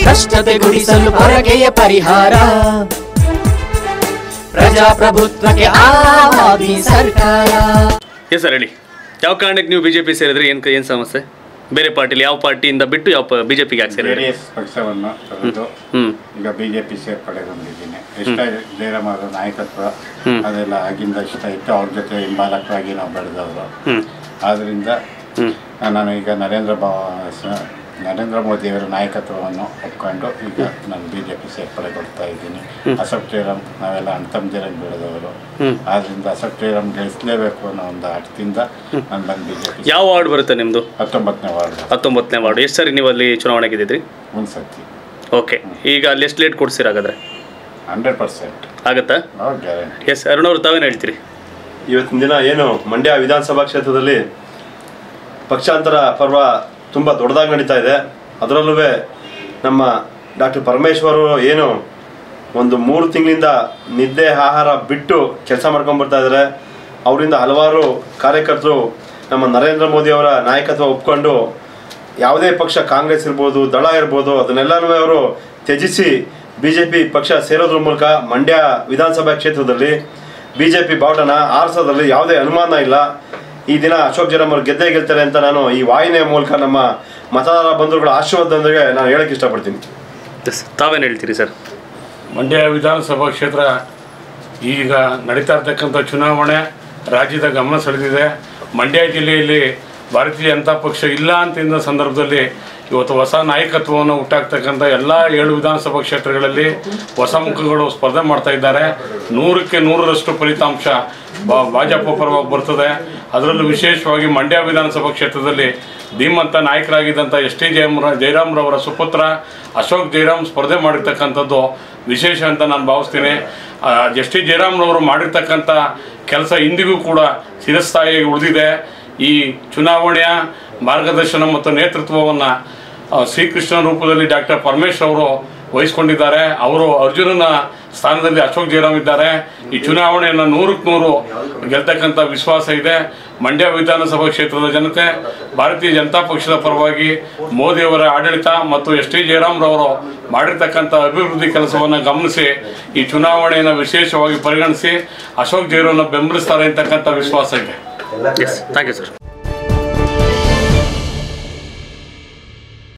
ಭ್ರಷ್ಟತೆ ಗುಡಿಸಲು ಪೊರಕೆಯ ಪರಿಹಾರ ಪ್ರಜಾಪ್ರಭುತ್ವಕ್ಕೆ ಆವಾದಿ ಸರ್ಕಾರ ಎಸ್ ಸರ್ ಹೇಳಿ ಯಾವ ಕಾರಣಕ್ಕೆ ನೀವು ಬಿಜೆಪಿ ಸೇರಿದ್ರಿ ಏನು ಏನು ಸಮಸ್ಯೆ ಬೇರೆ ಪಾರ್ಟಿಲಿ ಯಾವ ಪಾರ್ಟಿಯಿಂದ ಬಿಟ್ಟು ಯಾವ ಬಿಜೆಪಿಗೆ ಯಾಕೆ ಜೆ ಡಿ ಸೇರಿದ್ರಿ ಎಸ್ ಪಕ್ಷವನ್ನು ತೊರೆದು ಹ್ಮ್ ಈಗ ಬಿಜೆಪಿ ಸೇರ್ಪಡೆಗೊಂಡಿದ್ದೀನಿ ಇಷ್ಟ ಜಯರಾಮ್ ಅವರ ನಾಯಕತ್ವ ಹ್ಮ್. ಅದೆಲ್ಲ ಆಗಿಂದ ಇಷ್ಟ ಇತ್ತು ಅವ್ರ ಜೊತೆ ಹಿಂಬಾಲಕವಾಗಿ ನಾವು ಬೆಳೆದವರು ಹ್ಮ್ ಆದ್ದರಿಂದ ಹ್ಮ್ ನಾನು ಈಗ ನರೇಂದ್ರ ಬಾ ಸ- ನರೇಂದ್ರ ಮೋದಿಯವರ ನಾಯಕತ್ವವನ್ನು ಒಪ್ಕೊಂಡು ಈಗ ನಾನು ಬಿ ಜೆ ಪಿ ಸೇರ್ಪಡೆಗೊಳ್ತಾ ಇದ್ದೀನಿ ಅಶೋಕ್ ಜಯರಾಮ್ ನಾವೆಲ್ಲ ಅಣ್ತಂಜರಾಗಿ ಬೆಳೆದವರು ಹ್ಮ್. ಆದ್ದರಿಂದ ಅಶೋಕ್ ಜಯರಾಮ್ ಗೆಲ್ಲಿಸಲೇಬೇಕು ಅನ್ನೋ ಒಂದು ಹಠದಿಂದ ನಾನು ಬಂದು ಬಿ ಜೆ ಪಿ ಯಾವ ವಾರ್ಡ್ ಬರುತ್ತೆ ನಿಮ್ಮದು ಹತ್ತೊಂಬತ್ತನೇ ವಾರ್ಡ್ ಹತ್ತೊಂಬತ್ತನೇ ವಾರ್ಡ್ ಎಷ್ಟು ಸರಿ ನೀವು ಅಲ್ಲಿ ಚುನಾವಣೆ ಗೆದ್ದಿದ್ರಿ ಒಂದು ಸತಿ ಓಕೆ ಈಗ ಅಲ್ಲಿ ಎಷ್ಟು ಲೇಟ್ ಕೊಡ್ಸಿರ ಹಾಗಾದ್ರೆ ಹಂಡ್ರೆಡ್ ಪರ್ಸೆಂಟ್ ಆಗತ್ತಾ ನೋ ಗ್ಯಾರಂಟಿ ಎಸ್ ಅರುಣ್ ಅವ್ರು ತಾವೇನು ಹೇಳ್ತೀರಿ ಇವತ್ತಿನ ದಿನ ಏನು ಮಂಡ್ಯ ವಿಧಾನಸಭಾ ಕ್ಷೇತ್ರದಲ್ಲಿ ಪಕ್ಷಾಂತರ ಪರ್ವ ತುಂಬ ದೊಡ್ಡದಾಗಿ ನಡೀತಾ ಇದೆ ಅದರಲ್ಲೂ ನಮ್ಮ ಡಾಕ್ಟರ್ ಪರಮೇಶ್ವರು ಏನು ಒಂದು ಮೂರು ತಿಂಗಳಿಂದ ನಿದ್ದೆ ಆಹಾರ ಬಿಟ್ಟು ಕೆಲಸ ಮಾಡ್ಕೊಂಡು ಬರ್ತಾ ಇದ್ದಾರೆ ಅವರಿಂದ ಹಲವಾರು ಕಾರ್ಯಕರ್ತರು ನಮ್ಮ ನರೇಂದ್ರ ಮೋದಿ ಅವರ ನಾಯಕತ್ವ ಒಪ್ಕೊಂಡು ಯಾವುದೇ ಪಕ್ಷ ಕಾಂಗ್ರೆಸ್ ಇರ್ಬೋದು ದಳ ಇರ್ಬೋದು ಅದನ್ನೆಲ್ಲನೂ ಅವರು ತ್ಯಜಿಸಿ ಬಿ ಜೆ ಪಿ ಪಕ್ಷ ಸೇರೋದ್ರ ಮೂಲಕ ಮಂಡ್ಯ ವಿಧಾನಸಭಾ ಕ್ಷೇತ್ರದಲ್ಲಿ ಬಿ ಜೆ ಪಿ ಬಾವುಟನ ಆರಿಸೋದ್ರಲ್ಲಿ ಯಾವುದೇ ಅನುಮಾನ ಇಲ್ಲ ಈ ದಿನ ಅಶೋಕ್ ಜರಮ್ ಅವರು ಗೆದ್ದೇ ಗೆಲ್ತಾರೆ ಅಂತ ನಾನು ಈ ವಾಹಿನಿಯ ಮೂಲಕ ನಮ್ಮ ಮತದಾರ ಬಂಧುಗಳ ಆಶೀರ್ವಾದದೊಂದಿಗೆ ನಾನು ಹೇಳಕ್ಕೆ ಇಷ್ಟಪಡ್ತೀನಿ ಎಸ್ ತಾವೇನು ಹೇಳ್ತೀರಿ ಸರ್ ಮಂಡ್ಯ ವಿಧಾನಸಭಾ ಕ್ಷೇತ್ರ ಈಗ ನಡೀತಾ ಇರ್ತಕ್ಕಂಥ ಚುನಾವಣೆ ರಾಜ್ಯದ ಗಮನ ಸೆಳೆದಿದೆ ಮಂಡ್ಯ ಜಿಲ್ಲೆಯಲ್ಲಿ ಭಾರತೀಯ ಜನತಾ ಪಕ್ಷ ಇಲ್ಲ ಅಂತಿದ್ದ ಸಂದರ್ಭದಲ್ಲಿ ಇವತ್ತು ಹೊಸ ನಾಯಕತ್ವವನ್ನು ಹುಟ್ಟಾಕ್ತಕ್ಕಂಥ ಎಲ್ಲ ಏಳು ವಿಧಾನಸಭಾ ಕ್ಷೇತ್ರಗಳಲ್ಲಿ ಹೊಸ ಮುಖಗಳು ಸ್ಪರ್ಧೆ ಮಾಡ್ತಾ ಇದ್ದಾರೆ ನೂರಕ್ಕೆ ನೂರರಷ್ಟು ಫಲಿತಾಂಶ ಬಾ ಭಾಜಪ ಪರವಾಗಿ ಬರ್ತದೆ ಅದರಲ್ಲೂ ವಿಶೇಷವಾಗಿ ಮಂಡ್ಯ ವಿಧಾನಸಭಾ ಕ್ಷೇತ್ರದಲ್ಲಿ ಧೀಮಂತ ನಾಯಕರಾಗಿದ್ದಂಥ ಎಸ್ ಟಿ ಜಯಮ್ರ ಜಯರಾಮ್ರವರ ಸುಪುತ್ರ ಅಶೋಕ್ ಜಯರಾಮ್ ಸ್ಪರ್ಧೆ ಮಾಡಿರ್ತಕ್ಕಂಥದ್ದು ವಿಶೇಷ ಅಂತ ನಾನು ಭಾವಿಸ್ತೀನಿ ಎಸ್ ಟಿ ಜಯರಾಮ್ರವರು ಮಾಡಿರ್ತಕ್ಕಂಥ ಕೆಲಸ ಇಂದಿಗೂ ಕೂಡ ಚಿರಸ್ಥಾಯಿಯಾಗಿ ಉಳಿದಿದೆ ಈ ಚುನಾವಣೆಯ ಮಾರ್ಗದರ್ಶನ ಮತ್ತು ನೇತೃತ್ವವನ್ನು ಶ್ರೀಕೃಷ್ಣ ರೂಪದಲ್ಲಿ ಡಾಕ್ಟರ್ ಪರಮೇಶ್ ಅವರು ವಹಿಸ್ಕೊಂಡಿದ್ದಾರೆ ಅವರು ಅರ್ಜುನನ ಸ್ಥಾನದಲ್ಲಿ ಅಶೋಕ್ ಜಯರಾಮ್ ಇದ್ದಾರೆ ಈ ಚುನಾವಣೆಯನ್ನು ನೂರಕ್ಕೆ ನೂರು ಗೆಲ್ತಕ್ಕಂಥ ವಿಶ್ವಾಸ ಇದೆ ಮಂಡ್ಯ ವಿಧಾನಸಭಾ ಕ್ಷೇತ್ರದ ಜನತೆ ಭಾರತೀಯ ಜನತಾ ಪಕ್ಷದ ಪರವಾಗಿ ಮೋದಿಯವರ ಆಡಳಿತ ಮತ್ತು ಎಸ್ ಟಿ ಜಯರಾಮ್ರವರು ಮಾಡಿರ್ತಕ್ಕಂಥ ಅಭಿವೃದ್ಧಿ ಕೆಲಸವನ್ನು ಗಮನಿಸಿ ಈ ಚುನಾವಣೆಯನ್ನು ವಿಶೇಷವಾಗಿ ಪರಿಗಣಿಸಿ ಅಶೋಕ್ ಜಯರಾಮ್ನ ಬೆಂಬಲಿಸ್ತಾರೆ ಅಂತಕ್ಕಂಥ ವಿಶ್ವಾಸ ಇದೆ ಎಸ್ ಥ್ಯಾಂಕ್ ಯು ಸರ್